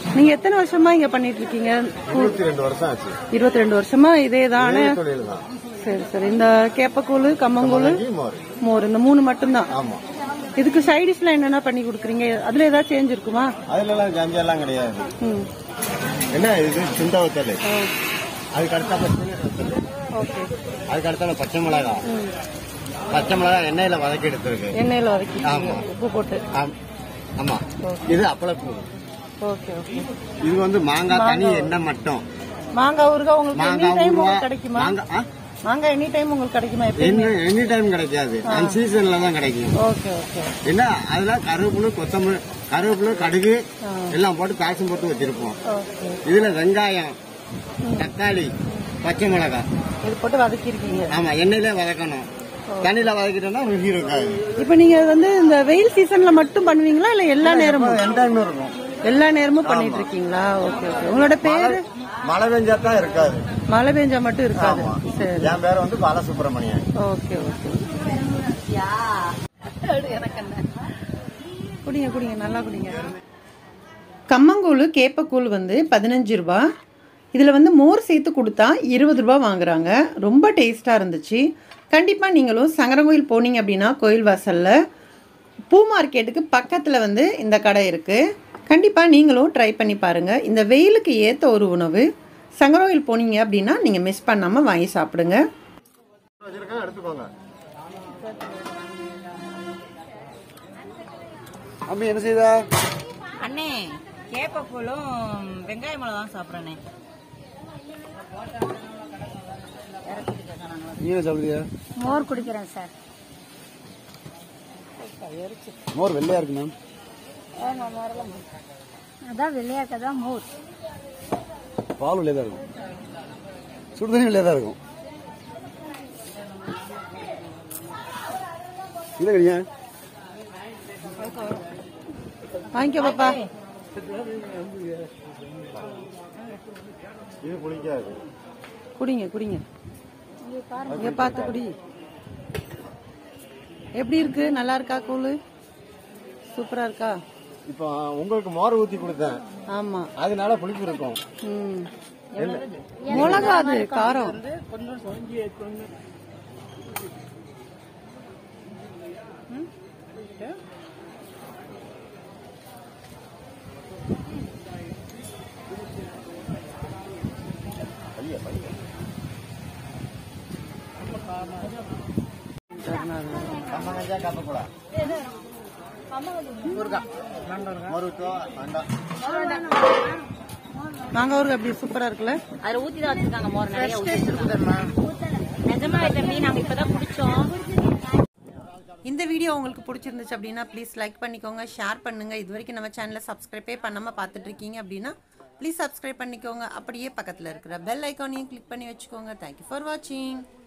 நீங்க எத்தனை வருஷமா இங்க பண்ணிட்டு இருக்கீங்க இருபத்தி ரெண்டு வருஷம் ஆச்சு இருபத்தி ரெண்டு வருஷமா இதே தானே இதே தொழில் தான் சரி சரி இந்த கேப்பக்கூழ் கம்மங்கூழ் மோர் மோர் இந்த மூணு மட்டும்தான் ஆமா இதுக்கு சைடிஷ்ல என்னென்ன பண்ணி கொடுக்குறீங்க அதுல ஏதாவது சேஞ்ச் இருக்குமா அதுல எல்லாம் கஞ்செல்லாம் கிடையாது ம் என்ன இது சுண்ட வத்தல் அதுக்கு அடுத்தால சீனி வத்தல் ஓகே அதுக்கு அடுத்தால பச்சை மிளகா பச்சை மிளகா எண்ணெயில வதக்கி எடுத்திருக்கு எண்ணெயில வதக்கி ஆமா. உப்பு போட்டு ஆம். ஆமா இது அப்பளப்பூ ஓகே ஓகே இது வந்து மாங்காய் தனி எண்ணெய் மட்டும் மாங்காய் ஊறுகாய் உங்களுக்கு எனி மாங்காய் டைம் ஊறுகாய் உங்களுக்கு கிடைக்குமா மாங்காய் ஆ? மாங்காய் எனி டைம் உங்களுக்கு கிடைக்குமா எப்பயுமே என்ன எனி டைம் கிடைக்காது அந்த சீசன்ல தான் கிடைக்கும் ஓகே ஓகே என்ன அதெல்லாம் கருவேப்பிலை கொத்தமல்லி கருவேப்பிலை கடுகு எல்லாம் போட்டு காசும் போட்டு வச்சிருப்போம் ஓகே இதுல வெங்காயம் தக்காளி பச்சை மிளகாய் இது போட்டு வதக்கிருக்கீங்க ஆமா எண்ணெயில வதக்கணும் தண்ணியில வதக்கிட்டோம்னா ருசி இருக்காது இப்போ நீங்க வந்து இந்த வெயில் சீசன்ல மட்டும் பண்ணுவீங்களா இல்ல எல்லா நேரமும் எந்த டைமும் இருக்கும் எல்லா நேரமும் பண்ணிட்டு இருக்கீங்களா ஓகே ஓகே உங்களோட பேரு மழை பெஞ்சா தான் இருக்காது மழை பெஞ்சா மட்டும் இருக்காது சரி என் பேர் வந்து பாலசுப்ரமணியன் ஓகே ஓகே குடிங்க குடிங்க நல்லா குடிங்க கம்மங்கூழ் கேப்பக்கூழ் வந்து பதினஞ்சு ரூபா இதில் வந்து மோர் சேர்த்து கொடுத்தா இருபது ரூபா வாங்குறாங்க ரொம்ப டேஸ்ட்டாக இருந்துச்சு கண்டிப்பாக நீங்களும் சங்கரங்கோயில் போனீங்க அப்படின்னா கோயில் வாசலில் பூ மார்க்கெட்டுக்கு பக்கத்தில் வந்து இந்த கடை இருக்குது கண்டிப்பாக நீங்களும் ட்ரை பண்ணி பாருங்கள் இந்த வெயிலுக்கு ஏற்ற ஒரு உணவு சங்கரங்கோயில் போனீங்க அப்படின்னா நீங்கள் மிஸ் பண்ணாமல் வாங்கி சாப்பிடுங்க வச்சிருக்கேன் எடுத்துக்கோங்க அம்மி என்ன செய்தா அண்ணே கேப்பக்கூழும் வெங்காய மிளகாவும் சாப்பிட்றேனே நீ என்ன சொல்றியா மோர் குடிக்கிறேன் சார் மோர் வெள்ளையா இருக்கு மேம் அதான் வெள்ளையாக்க தான் மோர் பால் வெள்ளையா தான் இருக்கும் சுடு தண்ணி வெள்ளையா தான் இருக்கும் இல்லை கிடையா வாங்கிக்கோ பாப்பா இது பிடிக்காது குடிங்க குடிங்க இங்க பார்த்து குடி எப்படி இருக்கு நல்லா இருக்கா கூழு சூப்பரா இருக்கா இப்போ உங்களுக்கு மோர் ஊத்தி கொடுத்தேன் ஆமா அதனால புளிப்பு இருக்கும் ம் மிளகா அது காரம் கம்மங்கஞ்சா கப்பக்கூடா மோர் ஊத்தோ வேண்டாம் நாங்க ஊருக்கு அப்படி சூப்பரா இருக்குல்ல அதுல ஊத்தி தான் வச்சிருக்காங்க மோர் நிறைய ஊத்தி வச்சிருக்காங்க நிஜமா தம்பி நாங்க இப்பதான் குடிச்சோம் இந்த வீடியோ உங்களுக்கு பிடிச்சிருந்துச்சு அப்படின்னா ப்ளீஸ் லைக் பண்ணிக்கோங்க ஷேர் பண்ணுங்க இது வரைக்கும் நம்ம சேனலை சப்ஸ்கிரைபே பண்ணாம பார்த்துட்டு இருக்கீங்க அப்படின்னா ப்ளீஸ் சப்ஸ்கிரைப் பண்ணிக்கோங்க அப்படியே பக்கத்தில் இருக்கிற பெல் ஐக்கானையும் கிளிக் பண்ணி வச்சுக்கோங்க தேங்க்யூ ஃபார் வாட்சிங்